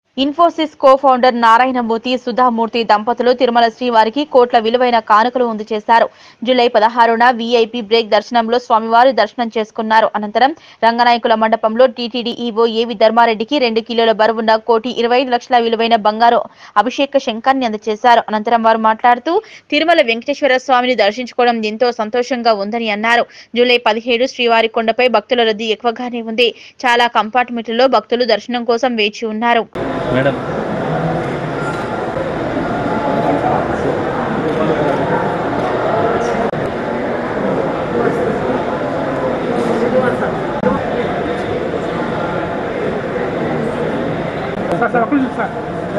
Infosys co founder Narayanamurthy Sudhamurthy దంపతులు తిరుమల శ్రీవారికి కోట్ల విలువైన కానుకలు అందజేశారు జూలై పదహారున వీఐపీ బ్రేక్ దర్శనంలో స్వామివారి దర్శనం చేసుకున్నారు అనంతరం రంగనాయకుల మండపంలో టీటీడీ ఈవో ఏవి ధర్మారెడ్డికి రెండు కిలోల బరువున్న కోటి ఇరవై ఐదు లక్షల విలువైన బంగారు అభిషేక శంఖాన్ని అందజేశారు అనంతరం వారు మాట్లాడుతూ తిరుమల వెంకటేశ్వర స్వామిని దర్శించుకోవడం ఎంతో సంతోషంగా ఉందని అన్నారు జూలై పదిహేడు శ్రీవారి కొండపై భక్తుల రద్దీ ఎక్కువగానే ఉంది చాలా కంపార్ట్మెంట్లలో భక్తులు దర్శనం కోసం వేచి ఉన్నారు మేడం సార్ సార్ అప్పుడు సార్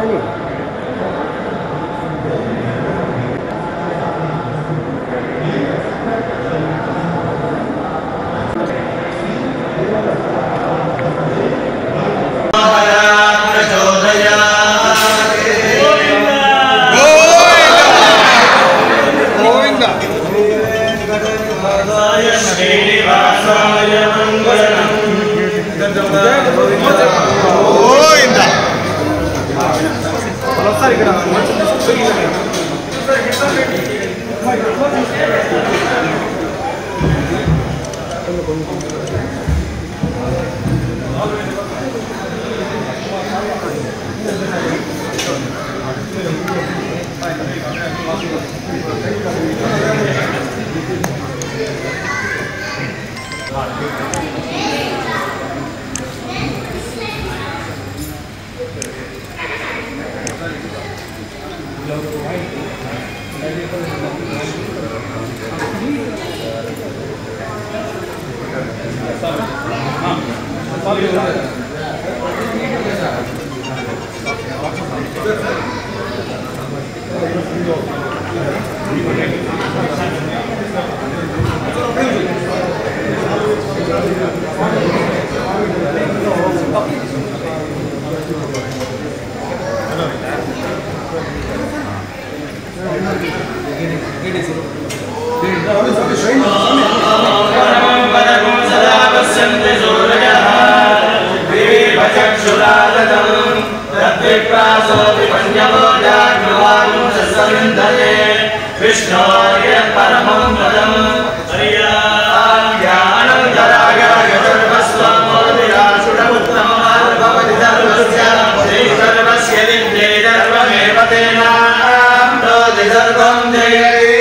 విష్ణోయ పరమం పదం జ్ఞానం జరాగరాగర్భస్వమోదిరాశుడముత్తమమార్గవతి సర్వస్య శ్రీ సర్వస్య విద్యే సర్వమేవ తేనాం రోది సర్వం జయతి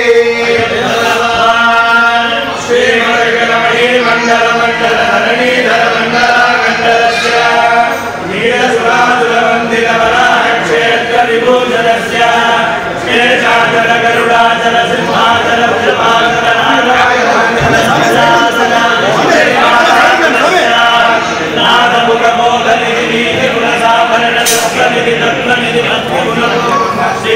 శ్రీమద్గణమణి మండల మండల హరణీధర మండలాకండలస్య నీలసురాసుర మందిర వరాహ క్షేత్ర విభూషణస్య శేషాచల గరుడాచల సింహాచల వృషభాచల నారాయణ నాదముఖ బోధనిధి నీతి గుణ సాభరణ తత్వనిధి తత్వనిధి శ్రీ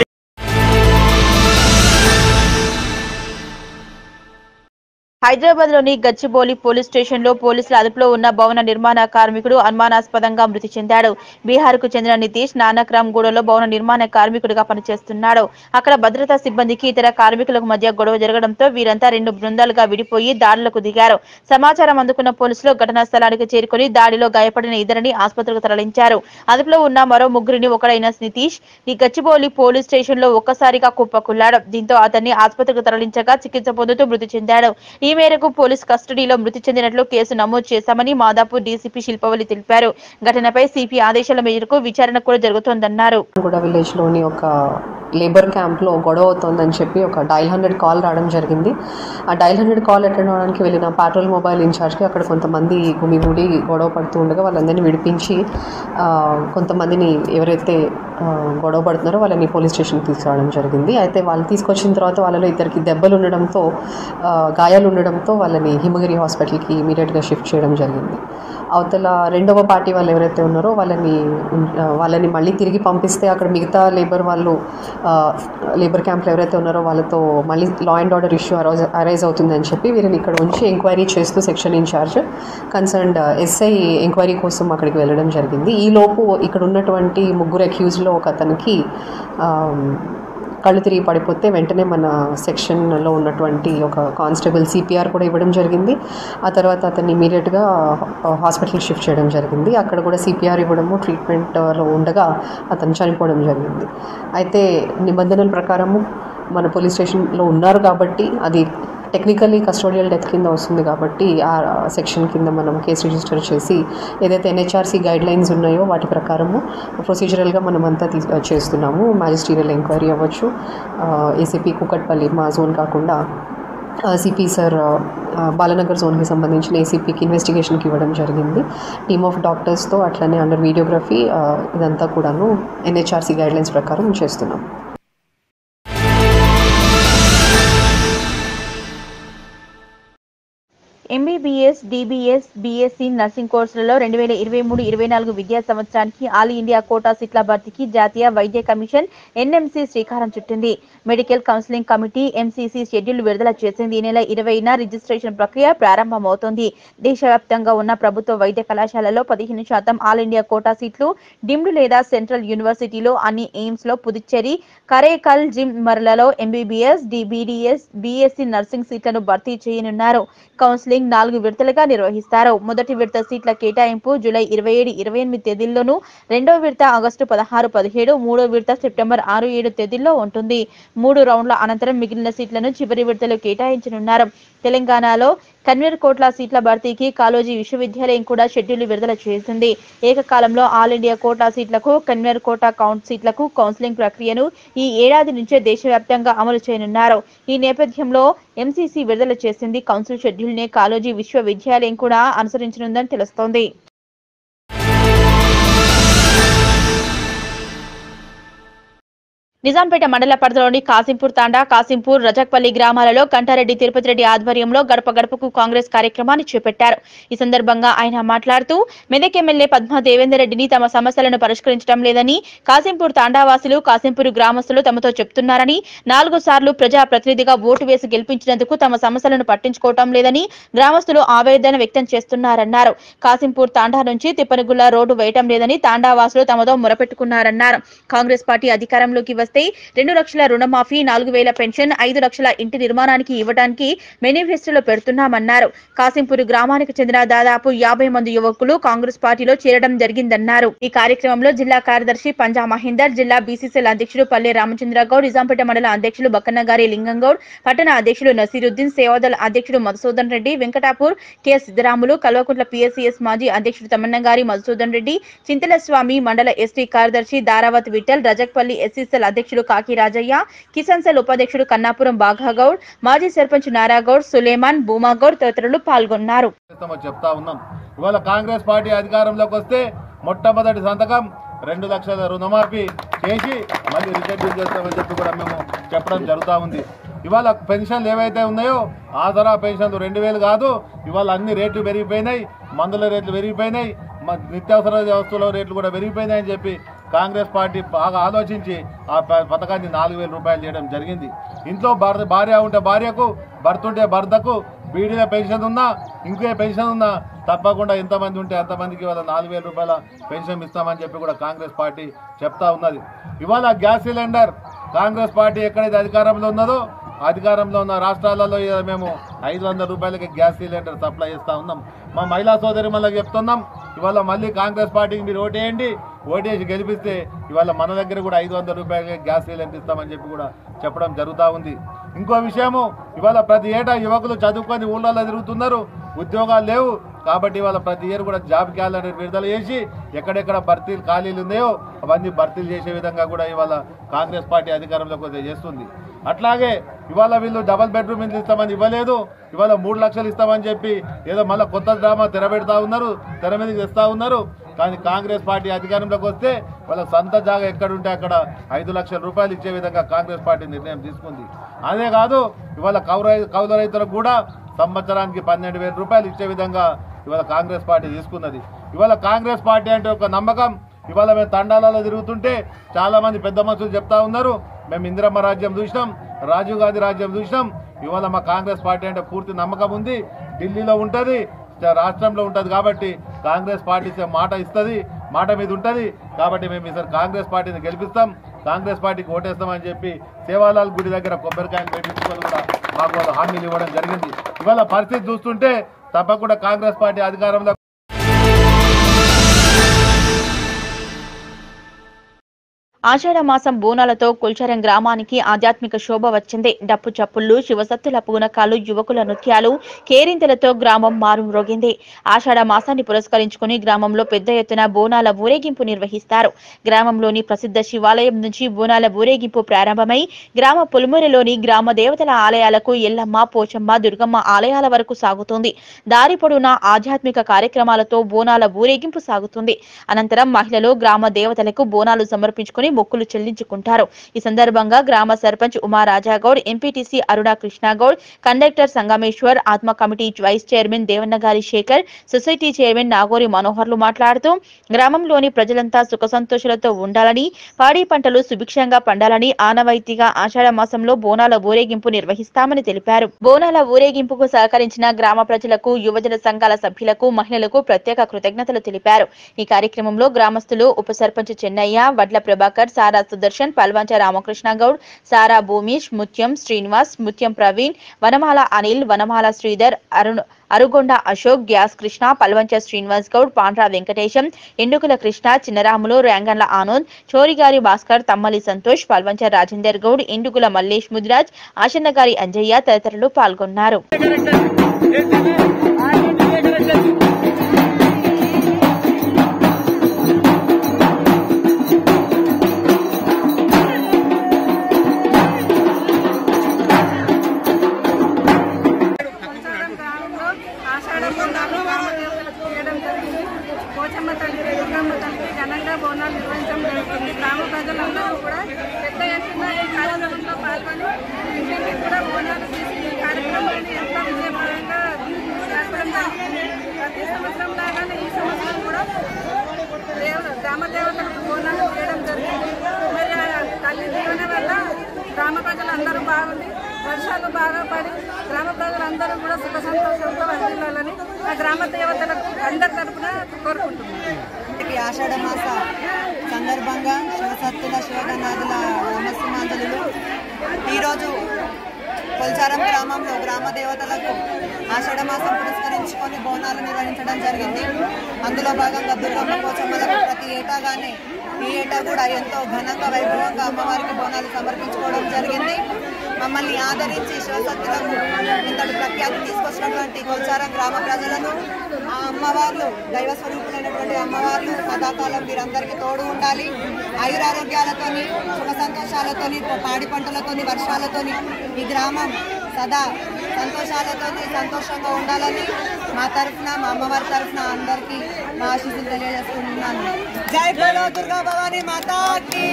హైదరాబాద్ లోని గచ్చిబౌలి పోలీస్ స్టేషన్ లో పోలీసుల అదుపులో ఉన్న భవన నిర్మాణ కార్మికుడు అనుమానాస్పదంగా మృతి చెందాడు బీహార్ కు చెందిన నితీష్ నానక్రామ్ గూడలో భవన నిర్మాణ కార్మికుడిగా పనిచేస్తున్నాడు అక్కడ భద్రతా సిబ్బందికి ఇతర కార్మికులకు మధ్య గొడవ జరగడంతో వీరంతా రెండు బృందాలుగా విడిపోయి దాడులకు దిగారు సమాచారం అందుకున్న పోలీసులు ఘటనా స్థలానికి చేరుకుని దాడిలో గాయపడిన ఇద్దరిని ఆసుపత్రికి తరలించారు అదుపులో ఉన్న మరో ముగ్గురిని ఒకడైన నితీష్ ఈ గచ్చిబౌలి పోలీస్ స్టేషన్ లో ఒక్కసారిగా కుప్పకుల్లాడు దీంతో అతన్ని ఆసుపత్రికి తరలించగా చికిత్స పొందుతూ మృతి చెందాడు ఈ మేరకు పోలీస్ కస్టడీలో మృతి చెందినట్లు కేసు నమోదు చేశామని మాదాపూర్ డీసీపీ శిల్పవల్లి తెలిపారు ఘటనపై సిపి ఆదేశాల మేరకు విచారణ కూడా జరుగుతోందన్నారు కూడా విలేజ్లోని ఒక లేబర్ క్యాంప్లో గొడవ అవుతోందని చెప్పి ఒక డైల్ హండ్రెడ్ కాల్ రావడం జరిగింది ఆ డైల్ హండ్రెడ్ కాల్ అటెండ్ అవ్వడానికి వెళ్ళిన పాట్రోల్ మొబైల్ ఇన్ఛార్జ్కి అక్కడ కొంతమంది గుమిగూడి గొడవ పడుతూ ఉండగా వాళ్ళందరినీ విడిపించి ఆ, కొంతమందిని ఎవరైతే ఆ, గొడవ పడుతున్నారో వాళ్ళని పోలీస్ స్టేషన్కి తీసుకురావడం జరిగింది అయితే వాళ్ళు తీసుకొచ్చిన తర్వాత వాళ్ళలో ఇద్దరికి దెబ్బలు ఉండడంతో ఆ, గాయాలు ఉండడంతో వాళ్ళని హిమగిరి హాస్పిటల్కి ఇమీడియట్గా షిఫ్ట్ చేయడం జరిగింది అవతల రెండవ పార్టీ వాళ్ళు ఎవరైతే ఉన్నారో వాళ్ళని ఆ, వాళ్ళని మళ్ళీ తిరిగి పంపిస్తే అక్కడ మిగతా లేబర్ వాళ్ళు లేబర్ క్యాంప్లో ఎవరైతే ఉన్నారో వాళ్ళతో మళ్ళీ law and order issue arise arise అవుతుందని చెప్పి వీరిని ఇక్కడ ఉంచి ఎంక్వైరీ చేస్తూ section incharge concerned SI enquiry కోసం అక్కడికి వెళ్ళడం జరిగింది ఈ లోపు ఇక్కడ ఉన్నటువంటి ముగ్గురు అక్యూజ్లో ఒక అతనికి కళ్ళు తిరిగి పడిపోతే వెంటనే మన సెక్షన్లో ఉన్నటువంటి ఒక కానిస్టేబుల్ సిపిఆర్ కూడా ఇవ్వడం జరిగింది ఆ తర్వాత అతన్ని ఇమీడియట్గా హాస్పిటల్ షిఫ్ట్ చేయడం జరిగింది అక్కడ కూడా సిపిఆర్ ఇవ్వడము ట్రీట్మెంట్లో ఉండగా అతను చనిపోవడం జరిగింది అయితే నిబంధనల ప్రకారము మన పోలీస్ స్టేషన్లో ఉన్నారు కాబట్టి అది టెక్నికల్లీ కస్టోడియల్ డెత్ కింద వస్తుంది కాబట్టి ఆ సెక్షన్ కింద మనం కేసు రిజిస్టర్ చేసి ఏదైతే ఎన్హెచ్ఆర్సీ గైడ్ లైన్స్ ఉన్నాయో వాటి ప్రకారము ప్రొసీజరల్గా మనం అంతా తీ చేస్తున్నాము మ్యాజిస్ట్రీరియల్ ఎంక్వైరీ అవ్వచ్చు ఏసీపీ కుకట్పల్లి మా జోన్ కాకుండా సిపి సార్ బాలనగర్ జోన్కి సంబంధించిన ఏసీపీకి ఇన్వెస్టిగేషన్కి ఇవ్వడం జరిగింది టీమ్ ఆఫ్ డాక్టర్స్తో అట్లనే అండర్ వీడియోగ్రఫీ ఇదంతా కూడాను ఎన్హెచ్ఆర్సీ గైడ్లైన్స్ ప్రకారం చేస్తున్నాం ఎంబీబీఎస్ డీబీఎస్ బీఎస్సీ నర్సింగ్ కోర్సులలో రెండు వేల ఇరవై మూడు ఇరవై నాలుగు విద్యా సంవత్సరానికి ఆల్ ఇండియా కోటా సీట్ల భర్తీకి జాతీయ వైద్య కమిషన్ ఎన్ఎంసీ శ్రీకారం చుట్టింది medical counselling committee MCC schedule విడుదల చేసింది ఈ నెల ఇరవైన రిజిస్ట్రేషన్ ప్రక్రియ ప్రారంభమవుతోంది దేశవ్యాప్తంగా ఉన్న ప్రభుత్వ వైద్య కళాశాలలో పదిహేను శాతం ఆల్ ఇండియా కోటా సీట్లు డిమ్డ్ లేదా సెంట్రల్ యూనివర్సిటీలో అన్ని ఎయిమ్స్ లో పుదుచ్చేరి కరేకల్ జిమ్ మరలలో ఎంబీబీఎస్ డిబిడిఎస్ బీఎస్సీ నర్సింగ్ సీట్లను భర్తీ చేయనున్నారు కౌన్సిలింగ్ నాలుగు విడతలుగా నిర్వహిస్తారు మొదటి విడత సీట్ల కేటాయింపు జూలై ఇరవై ఏడు ఇరవై ఎనిమిది తేదీల్లోనూ రెండో విడత ఆగస్టు పదహారు పదిహేడు మూడో విడత సెప్టెంబర్ ఆరు ఏడు తేదీల్లో ఉంటుంది మూడు రౌండ్ల అనంతరం మిగిలిన సీట్లను చివరి విడతలో కేటాయించనున్నారు తెలంగాణలో కన్వీర్ కోట్ల సీట్ల భర్తీకి కాలోజీ విశ్వవిద్యాలయం కూడా షెడ్యూల్ విడుదల చేసింది ఏకకాలంలో ఆల్ ఇండియా కోటా సీట్లకు కన్వీర్ కోటా కౌంట్ సీట్లకు కౌన్సిలింగ్ ప్రక్రియను ఈ ఏడాది నుంచే దేశవ్యాప్తంగా అమలు చేయనున్నారు ఈ నేపథ్యంలో ఎంసీసీ విడుదల చేసింది కౌన్సిల్ షెడ్యూల్ నే కాలోజీ విశ్వవిద్యాలయం కూడా అనుసరించనుందని తెలుస్తోంది నిజాంపేట మండల పరిధిలోని కాసింపూర్ తాండా కాసింపూర్ రజక్పల్లి గ్రామాలలో కంటారెడ్డి తిరుపతి రెడ్డి ఆధ్వర్యంలో గడప గడపకు కాంగ్రెస్ కార్యక్రమాన్ని చేపట్టారు ఈ సందర్భంగా ఆయన మాట్లాడుతూ మెదక్ ఎమ్మెల్యే పద్మా దేవేందర్ రెడ్డిని తమ సమస్యలను పరిష్కరించడం లేదని కాసింపూర్ తాండావాసులు కాసింపూర్ గ్రామస్తులు తమతో చెప్తున్నారని నాలుగు సార్లు ప్రజా ప్రతినిధిగా ఓటు వేసి గెలిపించినందుకు తమ సమస్యలను పట్టించుకోవటం లేదని గ్రామస్తులు ఆవేదన వ్యక్తం చేస్తున్నారన్నారు కాసింపూర్ తాండా నుంచి తిప్పనగుల్ల రోడ్డు వేయటం లేదని తాండావాసులు తమతో మొరపెట్టుకున్నారన్నారు కాంగ్రెస్ పార్టీ అధికారంలోకి వస్తే రెండు లక్షల రుణమాఫీ నాలుగు వేల పెన్షన్ ఐదు లక్షల ఇంటి నిర్మాణానికి ఇవ్వడానికి మేనిఫెస్టోలో పెడుతున్నామన్నారు కాసింపూర్ గ్రామానికి చెందిన దాదాపు యాభై మంది యువకులు కాంగ్రెస్ పార్టీలో చేరడం జరిగిందన్నారు ఈ కార్యక్రమంలో జిల్లా కార్యదర్శి పంజా మహేందర్ జిల్లా బీసీసీఎల్ అధ్యక్షుడు పల్లె రామచంద్ర గౌడ్ నిజాంపేట మండల అధ్యక్షులు బక్కన్నగారి లింగం గౌడ్ పట్టణ అధ్యక్షులు నసీరుద్దీన్ సేవాదళ అధ్యక్షుడు మధుసూదన్ రెడ్డి వెంకటాపూర్ కె సిద్ధరాములు కల్వకుంట్ల పిఎస్సిఎస్ మాజీ అధ్యక్షుడు తమ్మన్నగారి మధుసూదన్ రెడ్డి చింతల స్వామి మండల ఎస్టీ కార్యదర్శి దారావత్ విఠల్ రజక్పల్లి ఎస్సీసీఎల్ అధ్యక్షుడు కాకి రాజయ్య కిసాన్ సెల్ ఉపాధ్యక్షుడు కన్నాపురం బాఘాగౌడ్ మాజీ సర్పంచ్ నారాగౌడ్ సులేమాన్ భూమాగౌడ్ తదితరులు పాల్గొన్నారు చేస్తామని చెప్తా ఉన్నాం ఇవాళ కాంగ్రెస్ పార్టీ అధికారంలోకి వస్తే మొట్టమొదటి సంతకం రెండు లక్షల రుణమాఫీ చేసి మళ్ళీ రిజెక్ట్ చేస్తామని చెప్పి కూడా మేము చెప్పడం జరుగుతూ ఉంది ఇవాళ పెన్షన్లు ఏవైతే ఉన్నాయో ఆసరా పెన్షన్లు రెండు వేలు కాదు ఇవాళ అన్ని రేట్లు పెరిగిపోయినాయి మందుల రేట్లు పెరిగిపోయినాయి మ- నిత్యావసర వస్తువుల రేట్లు కూడా పెరిగిపోయినాయి అని చెప్పి కాంగ్రెస్ పార్టీ బాగా ఆలోచించి ఆ ప- పథకాన్ని నాలుగు వేల రూపాయలు చేయడం జరిగింది ఇంట్లో భార్య భార్య ఉంటే భార్యకు భర్త ఉంటే భర్తకు బీడీల పెన్షన్ ఉన్నా ఇంకే పెన్షన్ ఉన్నా తప్పకుండా ఎంతమంది ఉంటే అంతమందికి ఇవాళ నాలుగు వేల రూపాయల పెన్షన్ ఇస్తామని చెప్పి కూడా కాంగ్రెస్ పార్టీ చెప్తా ఉన్నది ఇవాళ గ్యాస్ సిలిండర్ కాంగ్రెస్ పార్టీ ఎక్కడైతే అధికారంలో ఉన్నదో అధికారంలో ఉన్న రాష్ట్రాలలో ఇవాళ మేము ఐదు వందల రూపాయలకి గ్యాస్ సిలిండర్ సప్లై చేస్తా ఉన్నాం మా మహిళా సోదరి మళ్ళీ చెప్తున్నాం ఇవాళ మళ్ళీ కాంగ్రెస్ పార్టీకి మీరు ఓటేయండి ఓటేసి గెలిపిస్తే ఇవాళ మన దగ్గర కూడా ఐదు వందల రూపాయలకి గ్యాస్ సిలిండర్ ఇస్తామని చెప్పి కూడా చెప్పడం జరుగుతూ ఉంది ఇంకో విషయము ఇవాళ ప్రతి ఏటా యువకులు చదువుకొని ఊళ్ళలో తిరుగుతున్నారు ఉద్యోగాలు లేవు కాబట్టి ఇవాళ ప్రతి ఇయర్ కూడా జాబ్ క్యాలెండర్ విడుదల చేసి ఎక్కడెక్కడ భర్తీలు ఖాళీలు ఉన్నాయో అవన్నీ భర్తీలు చేసే విధంగా కూడా ఇవాళ కాంగ్రెస్ పార్టీ అధికారంలోకి వస్తే చేస్తుంది అట్లాగే ఇవాళ వీళ్ళు డబల్ బెడ్రూమ్ ఇల్లు ఇస్తామని ఇవ్వలేదు ఇవాళ మూడు లక్షలు ఇస్తామని చెప్పి ఏదో మళ్ళీ కొత్త డ్రామా తెర పెడతా ఉన్నారు తెర మీదకి తెస్తా ఉన్నారు కానీ కాంగ్రెస్ పార్టీ అధికారంలోకి వస్తే వాళ్ళ సొంత జాగా ఎక్కడుంటే అక్కడ ఐదు లక్షల రూపాయలు ఇచ్చే విధంగా కాంగ్రెస్ పార్టీ నిర్ణయం తీసుకుంది అదే కాదు ఇవాళ కౌర కౌలు రైతులకు కూడా సంవత్సరానికి పన్నెండు వేల రూపాయలు ఇచ్చే విధంగా ఇవాళ కాంగ్రెస్ పార్టీ తీసుకున్నది ఇవాళ కాంగ్రెస్ పార్టీ అంటే ఒక నమ్మకం ఇవాళ మేము తండాలలో తిరుగుతుంటే చాలా మంది పెద్ద మనుషులు చెప్తా ఉన్నారు మేము ఇందిరమ్మ రాజ్యం చూసినాం రాజీవ్ గాంధీ రాజ్యం చూసినాం ఇవాళ మా కాంగ్రెస్ పార్టీ అంటే పూర్తి నమ్మకం ఉంది ఢిల్లీలో ఉంటుంది రాష్ట్రంలో ఉంటుంది కాబట్టి కాంగ్రెస్ పార్టీ ఇచ్చే మాట ఇస్తుంది మాట మీద ఉంటుంది కాబట్టి మేము ఈసారి కాంగ్రెస్ పార్టీని గెలిపిస్తాం కాంగ్రెస్ పార్టీకి ఓటేస్తామని చెప్పి సేవాలాల్ గుడి దగ్గర కొబ్బరికాయలు పెట్టించుకొని కూడా మాకు వాళ్ళు హామీలు ఇవ్వడం జరిగింది ఇవాళ పరిస్థితి చూస్తుంటే తప్పకుండా కాంగ్రెస్ పార్టీ అధికారంలో ఆషాఢ మాసం బోనాలతో కుల్చరం గ్రామానికి ఆధ్యాత్మిక శోభ వచ్చింది డప్పు చప్పుళ్లు శివసత్తుల పూనకాలు యువకుల నృత్యాలు కేరింతలతో గ్రామం మారుమ్రోగింది ఆషాఢ మాసాన్ని పురస్కరించుకుని గ్రామంలో పెద్ద ఎత్తున బోనాల ఊరేగింపు నిర్వహిస్తారు గ్రామంలోని ప్రసిద్ధ శివాలయం నుంచి బోనాల ఊరేగింపు ప్రారంభమై గ్రామ పులుమూరిలోని గ్రామ దేవతల ఆలయాలకు ఎల్లమ్మ పోచమ్మ దుర్గమ్మ ఆలయాల వరకు సాగుతుంది దారి పొడవునా ఆధ్యాత్మిక కార్యక్రమాలతో బోనాల ఊరేగింపు సాగుతుంది అనంతరం మహిళలు గ్రామ దేవతలకు బోనాలు సమర్పించుకుని మొక్కులు చెల్లించుకుంటారు ఈ సందర్భంగా గ్రామ సర్పంచ్ ఉమా రాజాగౌడ్ ఎంపీటీసీ అరుణ కృష్ణగౌడ్ కండక్టర్ సంగమేశ్వర్ ఆత్మ committee vice chairman Devannagari Shekar society chairman Nagori మనోహర్లు మాట్లాడుతూ గ్రామంలోని ప్రజలంతా సుఖ సంతోషాలతో ఉండాలని పాడి పంటలు సుభిక్షంగా పండాలని ఆనవాయితీగా ఆషాఢ మాసంలో బోనాల ఊరేగింపు నిర్వహిస్తామని తెలిపారు బోనాల ఊరేగింపుకు సహకరించిన గ్రామ ప్రజలకు యువజన సంఘాల సభ్యులకు మహిళలకు ప్రత్యేక కృతజ్ఞతలు తెలిపారు ఈ కార్యక్రమంలో గ్రామస్తులు ఉప సర్పంచ్ చెన్నయ్య వడ్ల ప్రభాకర్ సారా సుదర్శన్ పల్వంచ రామకృష్ణ గౌడ్ సారా భూమీష్ ముత్యం శ్రీనివాస్ ముత్యం ప్రవీణ్ వనమాల అనిల్ వనమాల శ్రీధర్ అరుణ్ అరుగొండ అశోక్ గ్యాస్ కృష్ణ పల్వంచ శ్రీనివాస్ గౌడ్ పాండ్రా వెంకటేశం ఎండుకుల కృష్ణ చిన్నరాములు రేంగన్ల ఆనంద్ చోరిగారి భాస్కర్ తమ్మలి సంతోష్ పల్వంచ రాజేందర్ గౌడ్ ఎండుకుల మల్లేష్ ముదిరాజ్ ఆశన్నగారి అంజయ్య తదితరులు పాల్గొన్నారు కొంచారం గ్రామంలో ఆషాఢ బోనాలు గ్రామదేవతలకు చేయడం జరిగింది పోచమ్మ తల్లి దుర్గమ్మ తల్లికి ఘనంగా బోనాలు నిర్వహించడం జరుగుతుంది గ్రామ ప్రజలందరూ కూడా పెద్ద ఎత్తున ఈ కార్యక్రమంలో పాల్గొని ఇంటికి కూడా బోనాలు తీసి ఈ కార్యక్రమాన్ని ఎంతో విజయవంతంగా జరపడం జరుగుతుంది ప్రతి సంవత్సరం లాగానే ఈ సంవత్సరం కూడా దేవ గ్రామ దేవతలకు బోనాలు చేయడం జరిగింది మరి ఆ తల్లి దీవెన వల్ల గ్రామ ప్రజలందరూ బాగుండి వర్షాలు బాగా పడి గ్రామ ప్రజలందరూ కూడా సుఖ సంతోషంతో వర్ధిల్లాలని ఆ గ్రామ దేవతలకు అందరి తరపున కోరుకుంటున్నాను ఈ ఆషాఢ మాస సందర్భంగా శివసత్తుల శివగణాదుల నమస్సుమాంజలులు ఈరోజు కొల్చారం గ్రామంలో గ్రామ దేవతలకు ఆషాఢ మాసం పురస్కరించుకొని బోనాలు నిర్వహించడం జరిగింది అందులో భాగంగా దుర్గమ్మ పోచమ్మలకు ప్రతి ఏటా కానీ ఈ ఏటా కూడా ఎంతో ఘనంగా వైభవంగా అమ్మవారికి బోనాలు సమర్పించుకోవడం జరిగింది మమ్మల్ని ఆదరించి శివసత్తులకు ఇంతటి ప్రఖ్యాతి తీసుకొచ్చినటువంటి కొల్చారం గ్రామ ప్రజలను ఆ అమ్మవార్లు దైవ స్వరూపులైనటువంటి అమ్మవార్లు సదాకాలం వీరందరికీ తోడు ఉండాలి ఆయురారోగ్యాలతోని సుఖ సంతోషాలతోని పాడి పంటలతోని వర్షాలతోని ఈ గ్రామం సదా సంతోషాలతోని సంతోషంగా ఉండాలని మా తరఫున మా అమ్మవారి తరఫున అందరికీ మా ఆశీస్సులు తెలియజేస్తున్నాను జై బలో దుర్గా భవానీ మాతాకి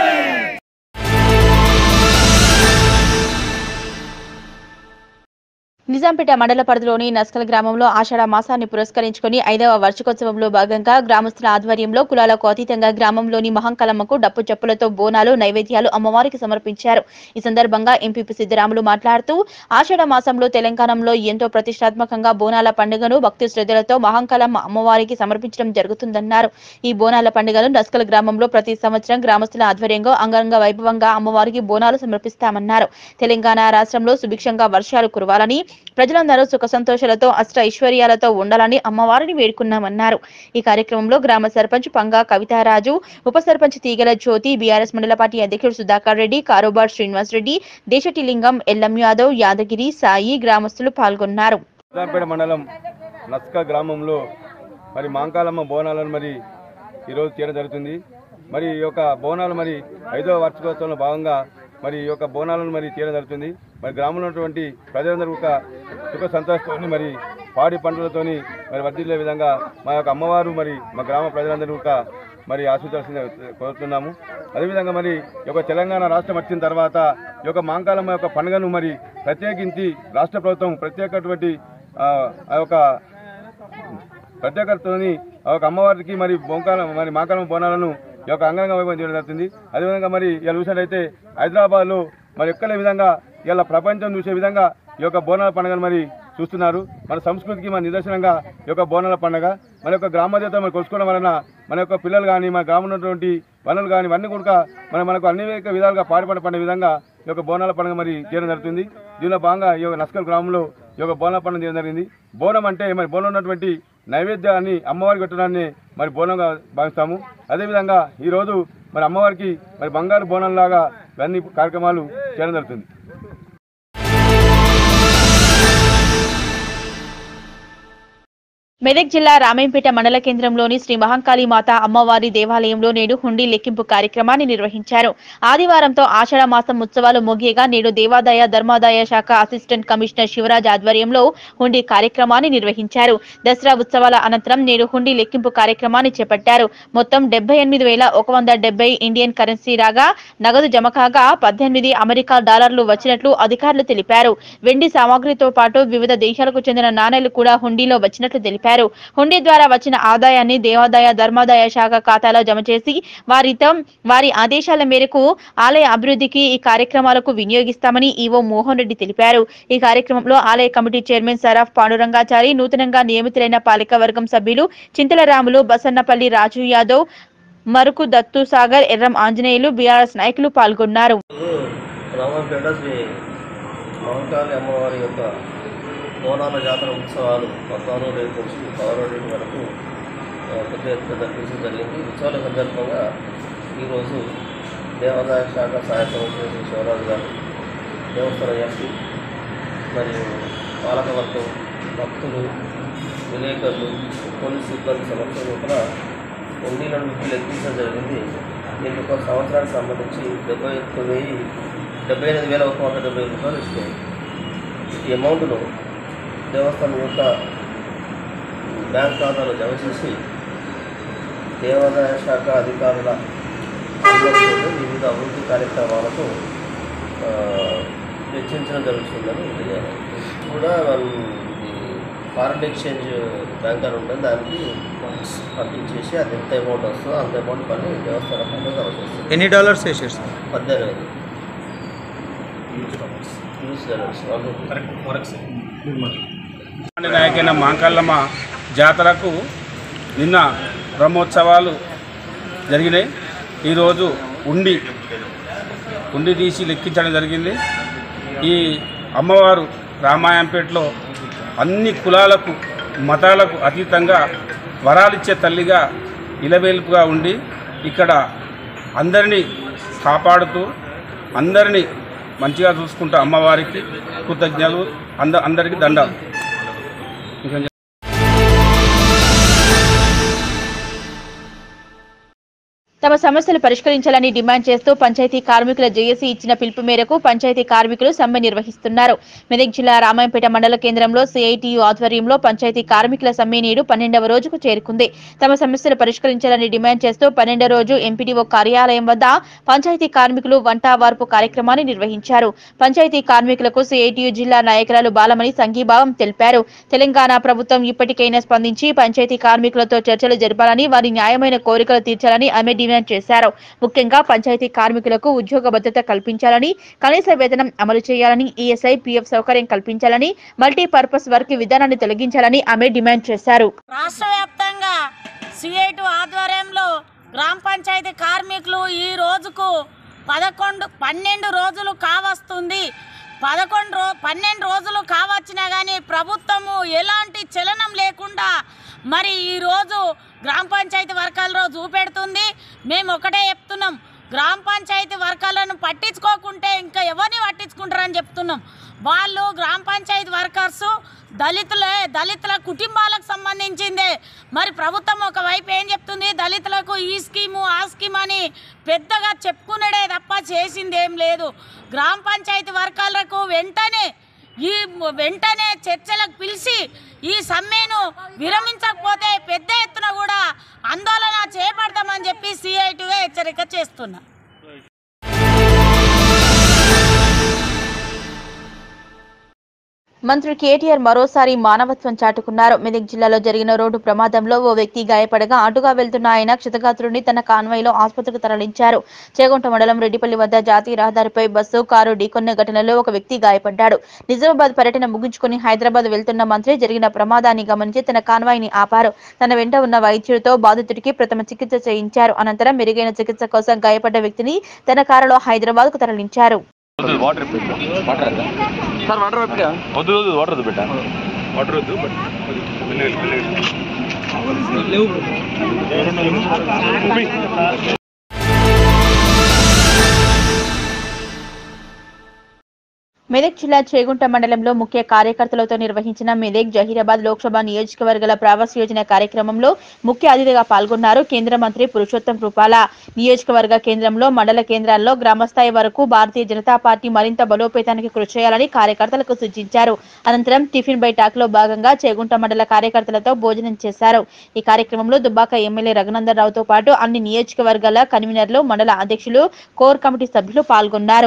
నిజాంపేట మండల పరిధిలోని నస్కల్ గ్రామంలో ఆషాఢ మాసాన్ని పురస్కరించుకుని ఐదవ వార్షికోత్సవంలో భాగంగా గ్రామస్తుల ఆధ్వర్యంలో కులాలకు అతీతంగా గ్రామంలోని మహంకలమ్మకు డప్పు చప్పులతో బోనాలు నైవేద్యాలు అమ్మవారికి సమర్పించారు ఈ సందర్భంగా ఎంపీపీ సిద్ధరాములు మాట్లాడుతూ ఆషాఢ మాసంలో తెలంగాణలో ఎంతో ప్రతిష్టాత్మకంగా బోనాల పండుగను భక్తి శ్రద్ధలతో మహంకలమ్మ అమ్మవారికి సమర్పించడం జరుగుతుందన్నారు ఈ బోనాల పండుగను నస్కల్ గ్రామంలో ప్రతి సంవత్సరం గ్రామస్తుల ఆధ్వర్యంలో అంగరంగ వైభవంగా అమ్మవారికి బోనాలు సమర్పిస్తామన్నారు తెలంగాణ రాష్ట్రంలో సుభిక్షంగా వర్షాలు కురవాలని ప్రజలందరూ సుఖ సంతోషాలతో అష్ట ఐశ్వర్యాలతో ఉండాలని అమ్మవారిని వేడుకున్నామన్నారు ఈ కార్యక్రమంలో గ్రామ సర్పంచ్ పంగా కవితారాజు ఉప సర్పంచ్ తీగల జ్యోతి బీఆర్ఎస్ మండల పార్టీ అధ్యక్షుడు సుధాకర్ రెడ్డి కారోబార్ శ్రీనివాస్ రెడ్డి దేశటిలింగం ఎల్లం యాదవ్ యాదగిరి సాయి గ్రామస్తులు పాల్గొన్నారు నిజాంపేట మండలం నస్క గ్రామంలో మరి మాంకాలమ్మ బోనాలను మరి ఈరోజు చేయడం జరుగుతుంది మరి ఈ యొక్క బోనాలు మరి ఐదవ వార్షికోత్సవంలో భాగంగా మరి ఈ యొక్క బోనాలను మరి చేయడం జరుగుతుంది మరి గ్రామంలో ఉన్నటువంటి ప్రజలందరూ ఒక సుఖ సంతోషంతో మరి పాడి పంటలతోని మరి వర్ధిల్లే విధంగా మా యొక్క అమ్మవారు మరి మా గ్రామ ప్రజలందరూ ఒక మరి ఆశీర్వదించాల్సిందిగా కోరుతున్నాము అదేవిధంగా మరి ఈ యొక్క తెలంగాణ రాష్ట్రం వచ్చిన తర్వాత ఈ యొక్క మాంకాలమ్మ యొక్క పండుగను మరి ప్రత్యేకించి రాష్ట్ర ప్రభుత్వం ప్రత్యేకటువంటి ఆ ఆ యొక్క ప్రత్యేకతని ఆ యొక్క అమ్మవారికి మరి బొంకాల మరి మాకాలం బోనాలను ఈ యొక్క అంగరంగ వైభవం చేయడం జరుగుతుంది అదేవిధంగా మరి ఇలా చూసినట్టయితే హైదరాబాద్లో మరి ఎక్కడ విధంగా ఇలా ప్రపంచం చూసే విధంగా ఈ యొక్క బోనాల పండుగను మరి చూస్తున్నారు మన సంస్కృతికి మన నిదర్శనంగా ఈ యొక్క బోనాల పండుగ మన యొక్క గ్రామదేవత మరి కొలుసుకోవడం వలన మన యొక్క పిల్లలు కానీ మన గ్రామంలో ఉన్నటువంటి వనరులు కానీ ఇవన్నీ కూడా మన మనకు అన్ని విధాలుగా పాటుపడ పడే విధంగా ఈ యొక్క బోనాల పండుగ మరి చేయడం జరుగుతుంది దీనిలో భాగంగా ఈ యొక్క నస్కల్ గ్రామంలో ఈ యొక్క బోనాల పండుగ చేయడం జరిగింది బోనం అంటే మరి బోనం ఉన్నటువంటి నైవేద్యాన్ని అమ్మవారికి పెట్టడాన్ని మరి బోనంగా భావిస్తాము అదేవిధంగా ఈరోజు మరి అమ్మవారికి మరి బంగారు బోనంలాగా ఇవన్నీ కార్యక్రమాలు చేయడం జరుగుతుంది మెదక్ జిల్లా రామేంపేట మండల కేంద్రంలోని శ్రీ మహంకాళి మాత అమ్మవారి దేవాలయంలో నేడు హుండీ లెక్కింపు కార్యక్రమాన్ని నిర్వహించారు ఆదివారంతో ఆషాఢ మాసం ఉత్సవాలు ముగియగా నేడు దేవాదాయ ధర్మాదాయ శాఖ అసిస్టెంట్ కమిషనర్ శివరాజ్ ఆధ్వర్యంలో హుండీ కార్యక్రమాన్ని నిర్వహించారు దసరా ఉత్సవాల అనంతరం నేడు హుండీ లెక్కింపు కార్యక్రమాన్ని చేపట్టారు మొత్తం డెబ్బై ఎనిమిది వేల ఒక వంద డెబ్బై ఇండియన్ కరెన్సీ రాగా నగదు జమ కాగా పద్దెనిమిది అమెరికా డాలర్లు వచ్చినట్లు అధికారులు తెలిపారు వెండి సామాగ్రితో పాటు వివిధ దేశాలకు చెందిన నాణేలు కూడా హుండీలో వచ్చినట్లు తెలిపారు హుండీ ద్వారా వచ్చిన ఆదాయాన్ని దేవాదాయ ధర్మాదాయ శాఖ ఖాతాలో జమ చేసి వారితో వారి ఆదేశాల మేరకు ఆలయ అభివృద్ధికి ఈ కార్యక్రమాలకు వినియోగిస్తామని ఈవో మోహన్ రెడ్డి తెలిపారు ఈ కార్యక్రమంలో ఆలయ కమిటీ చైర్మన్ సరాఫ్ పాండురంగాచారి నూతనంగా నియమితులైన పాలిక వర్గం సభ్యులు చింతల రాములు బసన్నపల్లి రాజు యాదవ్ మరుకు దత్తు సాగర్ ఎర్రం ఆంజనేయులు బీఆర్ఎస్ నాయకులు పాల్గొన్నారు రామంపేట శ్రీ మహంకాళి అమ్మవారి యొక్క బోనాల జాతర ఉత్సవాలు పద్నాలుగు రేపు నుంచి పదహారు రేపు వరకు ఆ, పెద్ద ఎత్తున జరిపించడం జరిగింది ఉత్సవాల సందర్భంగా ఈరోజు దేవాదాయ శాఖ సహాయ కమిషనర్ శ్రీ శివరాజు గారు దేవస్థాన ఎస్పీ మరియు పాలకవర్గం భక్తులు విలేకరులు పోలీస్ సిబ్బంది సమక్షంలో కూడా ఉండిలను విప్పి లెక్కించడం జరిగింది దీనికి ఒక సంవత్సరానికి సంబంధించి డెబ్బై ఒక్క వెయ్యి డెబ్బై ఎనిమిది వేల ఒక వంద డెబ్బై రూపాయలు ఇచ్చినాయి ఈ అమౌంట్ను దేవస్థానం యొక్క బ్యాంక్ ఖాతాలో జమ చేసి దేవాదాయ శాఖ అధికారుల ఆధ్వర్యంలో వివిధ అభివృద్ధి కార్యక్రమాలకు ఆ, వెచ్చించడం జరుగుతుందని తెలియాలి కూడా మనం ఇది ఫారెన్ ఎక్స్చేంజ్ బ్యాంక్ అని ఉంటుంది దానికి పంపించేసి అది ఎంత అమౌంట్ వస్తుందో అంత అమౌంట్ పని దేవస్థానం పని జమ చేస్తుంది ఎన్ని డాలర్స్ వేసారు సార్ పద్దెనిమిది యూస్ డాలర్స్ వన్ రూపీ నాయకైన మాంకల్లమ్మ జాతరకు నిన్న బ్రహ్మోత్సవాలు జరిగినాయి ఈరోజు ఉండి ఉండి తీసి లెక్కించడం జరిగింది ఈ అమ్మవారు రామాయంపేటలో అన్ని కులాలకు మతాలకు అతీతంగా వరాలిచ్చే తల్లిగా ఇలవేల్పుగా ఉండి ఇక్కడ అందరినీ కాపాడుతూ అందరినీ మంచిగా చూసుకుంటూ అమ్మవారికి కృతజ్ఞతలు అంద అందరికీ దండాలు ఇంకా తమ సమస్యలు పరిష్కరించాలని డిమాండ్ చేస్తూ పంచాయతీ కార్మికుల జేఏసీ ఇచ్చిన పిలుపు మేరకు పంచాయతీ కార్మికులు సమ్మె నిర్వహిస్తున్నారు మెదక్ జిల్లా రామాయంపేట మండల కేంద్రంలో సిఐటియు ఆధ్వర్యంలో పంచాయతీ కార్మికుల సమ్మె నేడు పన్నెండవ రోజుకు చేరుకుంది తమ సమస్యలు పరిష్కరించాలని డిమాండ్ చేస్తూ పన్నెండవ రోజు ఎంపీడీఓ కార్యాలయం వద్ద పంచాయతీ కార్మికులు వంట వార్పు కార్యక్రమాన్ని నిర్వహించారు పంచాయతీ కార్మికులకు సిఐటియు జిల్లా నాయకురాలు బాలమణి సంఘీభావం తెలిపారు తెలంగాణ ప్రభుత్వం ఇప్పటికైనా స్పందించి పంచాయతీ కార్మికులతో చర్చలు జరపాలని వారి న్యాయమైన కోరికలు తీర్చాలని ఆమె డిమాండ్ చేశారు ముఖ్యంగా పంచాయతీ కార్మికులకు ఉద్యోగ భద్రత కల్పించాలని కనీస వేతనం అమలు చేయాలని ఈఎస్ఐ పీఎఫ్ సౌకర్యం కల్పించాలని మల్టీపర్పస్ వర్క్ విధానాన్ని తొలగించాలని ఆమె డిమాండ్ చేశారు రాష్ట్ర వ్యాప్తంగా సిఐటు ఆధ్వర్యంలో గ్రామ పంచాయతీ కార్మికులు ఈ రోజుకు పదకొండు పన్నెండు రోజులు కావస్తుంది పదకొండు రో పన్నెండు రోజులు కావచ్చినా కానీ ప్రభుత్వము ఎలాంటి చలనం లేకుండా మరి ఈరోజు గ్రామ పంచాయతీ వర్గాల రోజు చూపెడుతుంది మేము ఒకటే చెప్తున్నాం గ్రామ పంచాయతీ వర్గాలను పట్టించుకోకుంటే ఇంకా ఎవరిని పట్టించుకుంటారని చెప్తున్నాం వాళ్ళు గ్రామ పంచాయతీ వర్కర్స్ దళితులే దళితుల కుటుంబాలకు సంబంధించిందే మరి ప్రభుత్వం ఒకవైపు ఏం చెప్తుంది దళితులకు ఈ స్కీము ఆ స్కీమ్ అని పెద్దగా చెప్పుకునేదే తప్ప చేసింది ఏం లేదు గ్రామ పంచాయతీ వర్గాలకు వెంటనే ఈ వెంటనే చర్చలకు పిలిచి ఈ సమ్మెను విరమించకపోతే పెద్ద ఎత్తున కూడా ఆందోళన చేపడతామని చెప్పి సిఐటిగా హెచ్చరిక చేస్తున్నా మంత్రి కేటీఆర్ మరోసారి మానవత్వం చాటుకున్నారు మెదక్ జిల్లాలో జరిగిన రోడ్డు ప్రమాదంలో ఓ వ్యక్తి గాయపడగా అటుగా వెళ్తున్న ఆయన క్షతగాత్రుడిని తన కాన్వాయ్లో ఆసుపత్రికి తరలించారు చేగుంట మండలం రెడ్డిపల్లి వద్ద జాతీయ రహదారిపై బస్సు కారు ఢీకొన్న ఘటనలో ఒక వ్యక్తి గాయపడ్డాడు నిజామాబాద్ పర్యటన ముగించుకుని హైదరాబాద్ వెళ్తున్న మంత్రి జరిగిన ప్రమాదాన్ని గమనించి తన కాన్వాయ్ని ఆపారు తన వెంట ఉన్న వైద్యుడితో బాధితుడికి ప్రథమ చికిత్స చేయించారు అనంతరం మెరుగైన చికిత్స కోసం గాయపడ్డ వ్యక్తిని తన కారులో హైదరాబాద్ కు తరలించారు వాటర్ వాటర్ సార్ వాటర్ వద్దు వద్దు వాటర్ వద్దు బిడ్డ వాటర్ వద్దు బట్ మెదక్ జిల్లా చేగుంట మండలంలో ముఖ్య కార్యకర్తలతో నిర్వహించిన మెదక్ జహీరాబాద్ లోక్సభ నియోజకవర్గాల ప్రవాస్ యోజన కార్యక్రమంలో ముఖ్య అతిథిగా పాల్గొన్నారు కేంద్ర మంత్రి పురుషోత్తం రూపాల నియోజకవర్గ కేంద్రంలో మండల కేంద్రాల్లో గ్రామస్థాయి వరకు భారతీయ జనతా పార్టీ మరింత బలోపేతానికి కృషి చేయాలని కార్యకర్తలకు సూచించారు అనంతరం టిఫిన్ బై టాక్ లో భాగంగా చేగుంట మండల కార్యకర్తలతో భోజనం చేశారు ఈ కార్యక్రమంలో దుబ్బాక ఎమ్మెల్యే రఘునందన్ రావుతో పాటు అన్ని నియోజకవర్గాల కన్వీనర్లు మండల అధ్యక్షులు కోర్ కమిటీ సభ్యులు పాల్గొన్నారు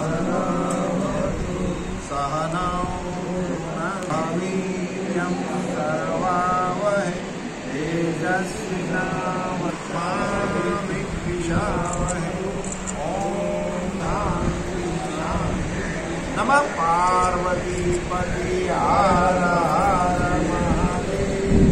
नम पार्वती पति हर हर महादेव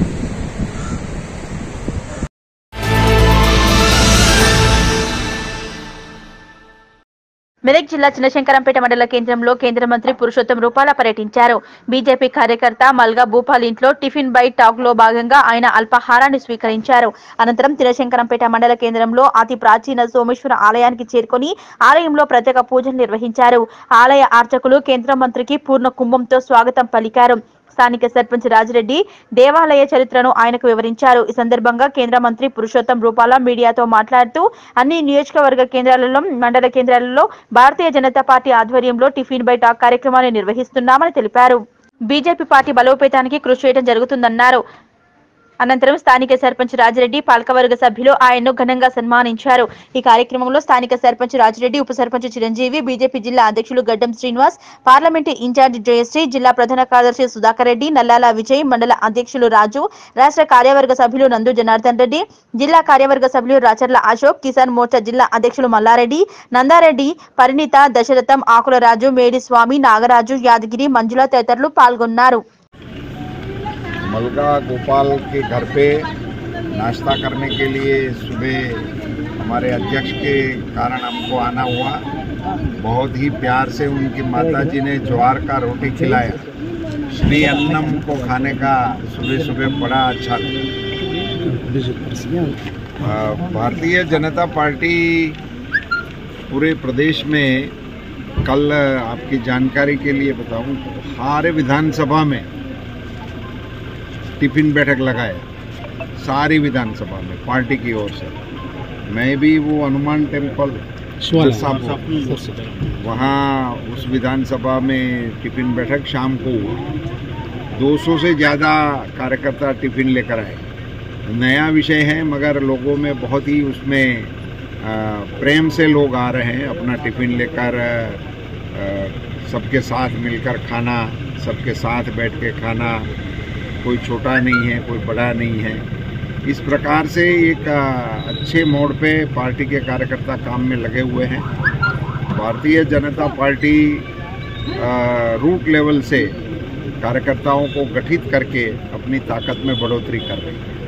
మెదక్ జిల్లా చిన్నశంకరంపేట మండల కేంద్రంలో కేంద్ర మంత్రి పురుషోత్తం రూపాల పర్యటించారు బీజేపీ కార్యకర్త మల్గా భూపాల్ ఇంట్లో టిఫిన్ బై టాక్ లో భాగంగా ఆయన అల్పాహారాన్ని స్వీకరించారు అనంతరం చిన్నశంకరంపేట మండల కేంద్రంలో అతి ప్రాచీన సోమేశ్వర ఆలయానికి చేరుకొని ఆలయంలో ప్రత్యేక పూజలు నిర్వహించారు ఆలయ అర్చకులు కేంద్ర మంత్రికి పూర్ణ కుంభంతో స్వాగతం పలికారు స్థానిక సర్పంచ్ రాజిరెడ్డి దేవాలయ చరిత్రను ఆయనకు వివరించారు ఈ సందర్భంగా కేంద్ర మంత్రి పురుషోత్తం రూపాల మీడియాతో మాట్లాడుతూ అన్ని నియోజకవర్గ కేంద్రాలలో మండల కేంద్రాలలో భారతీయ జనతా పార్టీ ఆధ్వర్యంలో టిఫిన్ బై టాక్ కార్యక్రమాన్ని నిర్వహిస్తున్నామని తెలిపారు బీజేపీ పార్టీ బలోపేతానికి కృషి చేయడం జరుగుతుందన్నారు అనంతరం స్థానిక సర్పంచ్ రాజిరెడ్డి పాలకవర్గ సభ్యులు ఆయన్ను ఘనంగా సన్మానించారు ఈ కార్యక్రమంలో స్థానిక సర్పంచ్ రాజిరెడ్డి ఉప సర్పంచ్ చిరంజీవి బీజేపీ జిల్లా అధ్యక్షులు గడ్డం శ్రీనివాస్ పార్లమెంటు ఇన్ఛార్జ్ జయశ్రీ జిల్లా ప్రధాన కార్యదర్శి సుధాకర్ రెడ్డి నల్లాల విజయ్ మండల అధ్యక్షులు రాజు రాష్ట్ర కార్యవర్గ సభ్యులు నందు జనార్దన్ రెడ్డి జిల్లా కార్యవర్గ సభ్యులు రాచర్ల అశోక్ కిసాన్ మోర్చా జిల్లా అధ్యక్షులు మల్లారెడ్డి నందారెడ్డి పరిణిత దశరథం ఆకుల రాజు మేడి స్వామి నాగరాజు యాదగిరి మంజుల తదితరులు పాల్గొన్నారు मलगा गोपाल के घर पे नाश्ता करने के लिए सुबह हमारे अध्यक्ष के कारण हमको आना हुआ बहुत ही प्यार से उनकी माता जी ने ज्वार का रोटी खिलाया श्री अन्नम को खाने का सुबह सुबह बड़ा अच्छा लगा। आ, भारतीय जनता पार्टी पूरे प्रदेश में कल आपकी जानकारी के लिए बताऊं सारे विधानसभा में टिफिन बैठक लगाया सारी विधानसभा में पार्टी की ओर से मैं भी वो हनुमान टेम्पल मिर्जापुर, वहाँ उस विधानसभा में टिफिन बैठक शाम को हुआ 200 से ज़्यादा कार्यकर्ता टिफिन लेकर आए नया विषय है मगर लोगों में बहुत ही उसमें आ, प्रेम से लोग आ रहे हैं अपना टिफिन लेकर आ, सबके साथ मिलकर खाना सबके साथ बैठ के खाना कोई छोटा नहीं है कोई बड़ा नहीं है इस प्रकार से एक आ, अच्छे मोड़ पे पार्टी के कार्यकर्ता काम में लगे हुए हैं भारतीय जनता पार्टी आ, रूट लेवल से कार्यकर्ताओं को गठित करके अपनी ताकत में बढ़ोतरी कर रही है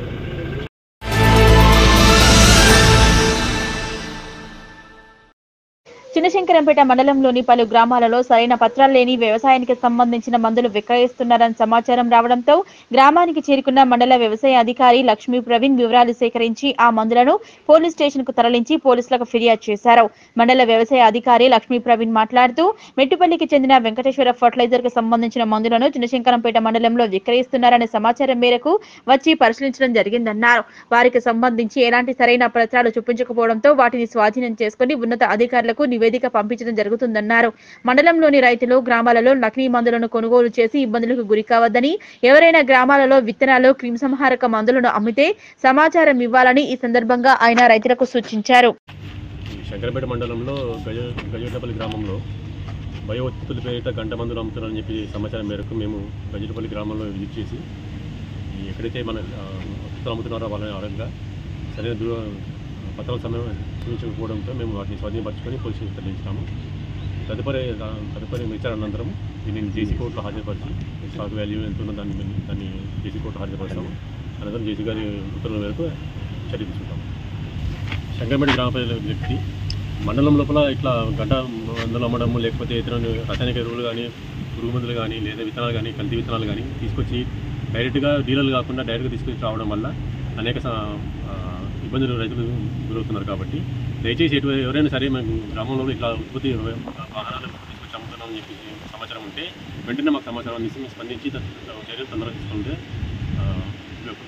చిన్నశంకరంపేట మండలంలోని పలు గ్రామాలలో సరైన పత్రాలు లేని వ్యవసాయానికి సంబంధించిన మందులు విక్రయిస్తున్నారని సమాచారం రావడంతో గ్రామానికి చేరుకున్న మండల వ్యవసాయ అధికారి లక్ష్మీ ప్రవీణ్ వివరాలు సేకరించి ఆ మందులను పోలీస్ స్టేషన్ కు తరలించి పోలీసులకు ఫిర్యాదు చేశారు మండల వ్యవసాయ అధికారి లక్ష్మీ ప్రవీణ్ మాట్లాడుతూ మెట్టుపల్లికి చెందిన వెంకటేశ్వర ఫర్టిలైజర్ కు సంబంధించిన మందులను చిన్నశంకరంపేట మండలంలో విక్రయిస్తున్నారనే సమాచారం మేరకు వచ్చి పరిశీలించడం జరిగిందన్నారు వారికి సంబంధించి ఎలాంటి సరైన పత్రాలు చూపించకపోవడంతో వాటిని స్వాధీనం చేసుకుని ఉన్నత అధికారులకు నివేదిక పంపించడం జరుగుతుందన్నారు మండలంలోని రైతులు గ్రామాలలో నకిలీ మందులను కొనుగోలు చేసి ఇబ్బందులకు గురి కావద్దని ఎవరైనా గ్రామాలలో విత్తనాలు క్రిమిసంహారక మందులను అమ్మితే సమాచారం ఇవ్వాలని ఈ సందర్భంగా ఆయన రైతులకు సూచించారు శంకరపేట మండలంలో గజ గజేటపల్లి గ్రామంలో బయో ఉత్పత్తుల పేరిట గంట మందులు అమ్ముతున్నారని చెప్పి సమాచారం మేరకు మేము గంజలపల్లి గ్రామంలో విజిట్ చేసి ఈ ఎక్కడైతే మన ఆ, ఉత్పత్తులు అమ్ముతున్నారో వాళ్ళని అడగగా సరైన దూర పత్రాల సమయం చూపించకపోవడంతో మేము వాటిని స్వాధీనపరచుకొని పోలీసులకు తరలించాము తదుపరి దా- తదుపరి విచారణ అనంతరం దీనిని జేసీ కోర్టులో హాజరుపరిచి స్టాక్ వాల్యూ ఎంత ఉందో దాన్ని దాన్ని జేసీ కోర్టులో హాజరుపరుస్తాము అనంతరం జేసీ గారి ఉత్తర్వుల మేరకు చర్య తీసుకుంటాము శంకరమేడి గ్రామ ప్రజల వ్యక్తి మండలం లోపల ఇట్లా గంట మందులు అమ్మడము లేకపోతే ఇతర రసాయనిక ఎరువులు కానీ పురుగు మందులు కానీ లేదా విత్తనాలు కానీ కల్తీ విత్తనాలు కానీ తీసుకొచ్చి డైరెక్ట్గా డీలర్లు కాకుండా డైరెక్ట్గా తీసుకొచ్చి రావడం వల్ల అనేక స- ఆ, ఇబ్బందులు రైతులు గురవుతున్నారు కాబట్టి దయచేసి ఎటు ఎవరైనా సరే మనకు గ్రామంలో ఇట్లా ఉత్పత్తి వాహనాలు తీసుకొచ్చి అమ్ముతున్నామని చెప్పి సమాచారం ఉంటే వెంటనే మాకు సమాచారం అందించి మేము స్పందించి దా- చర్యలు తొందరగా తీసుకుంటే ఆ, ఉపయోగపడుతుంది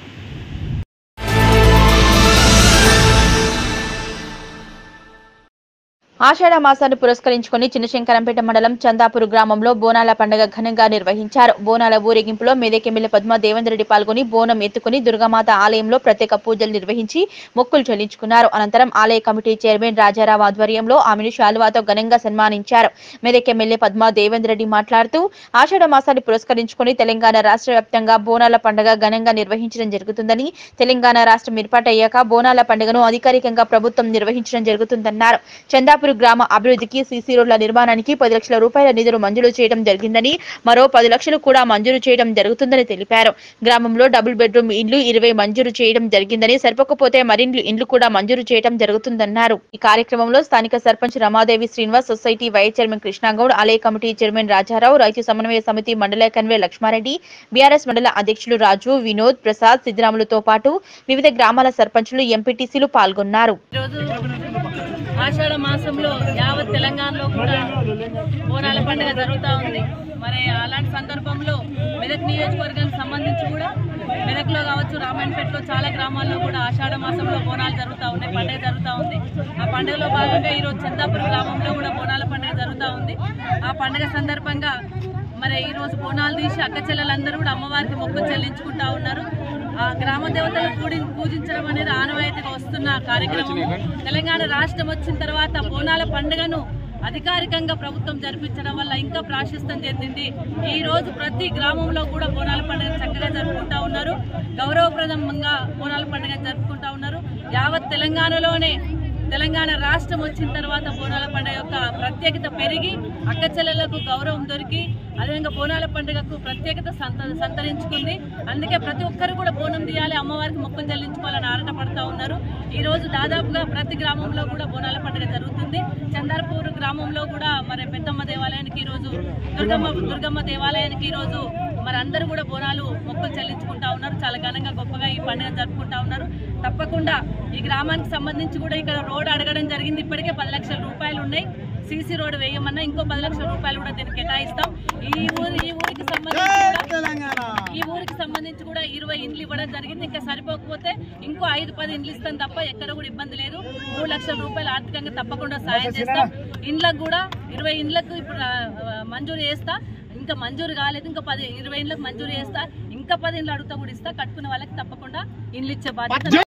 ఆషాఢ మాసాన్ని పురస్కరించుకుని చిన్నశంకరంపేట మండలం చందాపూర్ గ్రామంలో బోనాల పండుగ ఘనంగా నిర్వహించారు బోనాల ఊరేగింపులో మెదకెమ్మెల్యే పద్మ దేవేంద్రెడ్డి పాల్గొని బోనం ఎత్తుకుని దుర్గామాత ఆలయంలో ప్రత్యేక పూజలు నిర్వహించి మొక్కులు చెల్లించుకున్నారు అనంతరం ఆలయ కమిటీ చైర్మన్ రాజారావు ఆధ్వర్యంలో ఆమెను శాలువాతో ఘనంగా సన్మానించారు మెదక్ ఎమ్మెల్యే పద్మ దేవేంద్రెడ్డి మాట్లాడుతూ ఆషాఢ మాసాన్ని పురస్కరించుకుని తెలంగాణ రాష్ట్ర వ్యాప్తంగా బోనాల పండుగ ఘనంగా నిర్వహించడం జరుగుతుందని తెలంగాణ రాష్ట్రం ఏర్పాటయ్యాక బోనాల పండుగను అధికారికంగా ప్రభుత్వం నిర్వహించడం జరుగుతుందన్నారు చందాపూర్ గ్రామ అభివృద్ధికి సీసీ రోడ్ల నిర్మాణానికి పది లక్షల రూపాయల నిధులు మంజూరు చేయడం జరిగిందని మరో పది లక్షలు కూడా మంజూరు చేయడం జరుగుతుందని తెలిపారు గ్రామంలో డబుల్ బెడ్రూమ్ ఇండ్లు ఇరవై మంజూరు చేయడం జరిగిందని సరిపోకపోతే మరిన్ని ఇండ్లు కూడా మంజూరు చేయడం జరుగుతుందన్నారు ఈ కార్యక్రమంలో స్థానిక sarpanch Ramadevi Srinivas society vice chairman Krishna Goud ఆలయ కమిటీ చైర్మన్ రాజారావు రైతు సమన్వయ సమితి మండల కన్వీనర్ లక్ష్మారెడ్డి బీఆర్ఎస్ మండల అధ్యక్షులు రాజు వినోద్ ప్రసాద్ సిద్ధిరాములతో పాటు వివిధ గ్రామాల సర్పంచులు ఎంపీటీసీలు పాల్గొన్నారు ఆషాఢ మాసంలో యావత్ తెలంగాణలో కూడా బోనాల పండుగ జరుగుతూ ఉంది మరి అలాంటి సందర్భంలో మెదక్ నియోజకవర్గానికి సంబంధించి కూడా మెదక్లో కావచ్చు రామాయణపేటలో చాలా గ్రామాల్లో కూడా ఆషాఢ మాసంలో బోనాలు జరుగుతూ ఉన్నాయి పండుగ జరుగుతూ ఉంది ఆ పండుగలో భాగంగా ఈరోజు చందాపురం గ్రామంలో కూడా బోనాల పండుగ జరుగుతూ ఉంది ఆ పండుగ సందర్భంగా మరి ఈ రోజు బోనాలు తీసి అక్క చెల్లెలందరూ కూడా అమ్మవారికి మొక్కులు చెల్లించుకుంటా ఉన్నారు ఆ గ్రామ దేవతలు పూడి పూజించడం అనేది ఆనవాయితీగా వస్తున్న కార్యక్రమం తెలంగాణ రాష్ట్రం వచ్చిన తర్వాత బోనాల పండుగను అధికారికంగా ప్రభుత్వం జరిపించడం వల్ల ఇంకా ప్రాశస్తం చెందింది ఈ రోజు ప్రతి గ్రామంలో కూడా బోనాల పండుగ చక్కగా జరుపుకుంటా ఉన్నారు గౌరవప్రదంగా బోనాల పండుగ జరుపుకుంటా ఉన్నారు యావత్ తెలంగాణలోనే తెలంగాణ రాష్ట్రం వచ్చిన తర్వాత బోనాల పండుగ యొక్క ప్రత్యేకత పెరిగి అక్క చెల్లెలకు గౌరవం దొరికి అదేవిధంగా బోనాల పండుగకు ప్రత్యేకత సంత సంతరించుకుంది అందుకే ప్రతి ఒక్కరు కూడా బోనం తీయాలి అమ్మవారికి మొక్కులు చెల్లించుకోవాలని ఆరాట పడతా ఉన్నారు ఈ రోజు దాదాపుగా ప్రతి గ్రామంలో కూడా బోనాల పండుగ జరుగుతుంది చందర్పూర్ గ్రామంలో కూడా మరి పెద్దమ్మ దేవాలయానికి ఈ రోజు దుర్గమ్మ దుర్గమ్మ దేవాలయానికి ఈ రోజు మరి అందరూ కూడా బోనాలు మొక్కులు చెల్లించుకుంటా ఉన్నారు చాలా ఘనంగా గొప్పగా ఈ పండుగ జరుపుకుంటా ఉన్నారు తప్పకుండా ఈ గ్రామానికి సంబంధించి కూడా ఇక్కడ రోడ్ అడగడం జరిగింది ఇప్పటికే పది లక్షల రూపాయలు ఉన్నాయి సీసీ రోడ్ వేయమన్నా ఇంకో పది లక్షల రూపాయలు కూడా దీనికి కేటాయిస్తాం ఈ ఊరు ఈ ఊరికి సంబంధించి కూడా- ఈ ఊరికి సంబంధించి కూడా ఇరవై ఇండ్లు ఇవ్వడం జరిగింది ఇంకా సరిపోకపోతే ఇంకో ఐదు పది ఇండ్లు ఇస్తాం తప్ప ఎక్కడ కూడా ఇబ్బంది లేదు మూడు లక్షల రూపాయలు ఆర్థికంగా తప్పకుండా సాయం చేస్తాం ఇండ్లకు కూడా ఇరవై ఇండ్లకు ఇప్పుడు ఆ, మంజూరు చేస్తా ఇంకా మంజూరు కాలేదు ఇంకా పది ఇరవై ఇండ్లకు మంజూరు చేస్తా ఇంకా పది ఇండ్లు అడుగుతా కూడా ఇస్తా కట్టుకున్న వాళ్ళకి తప్పకుండా ఇండ్లు ఇచ్చే బాధ్యత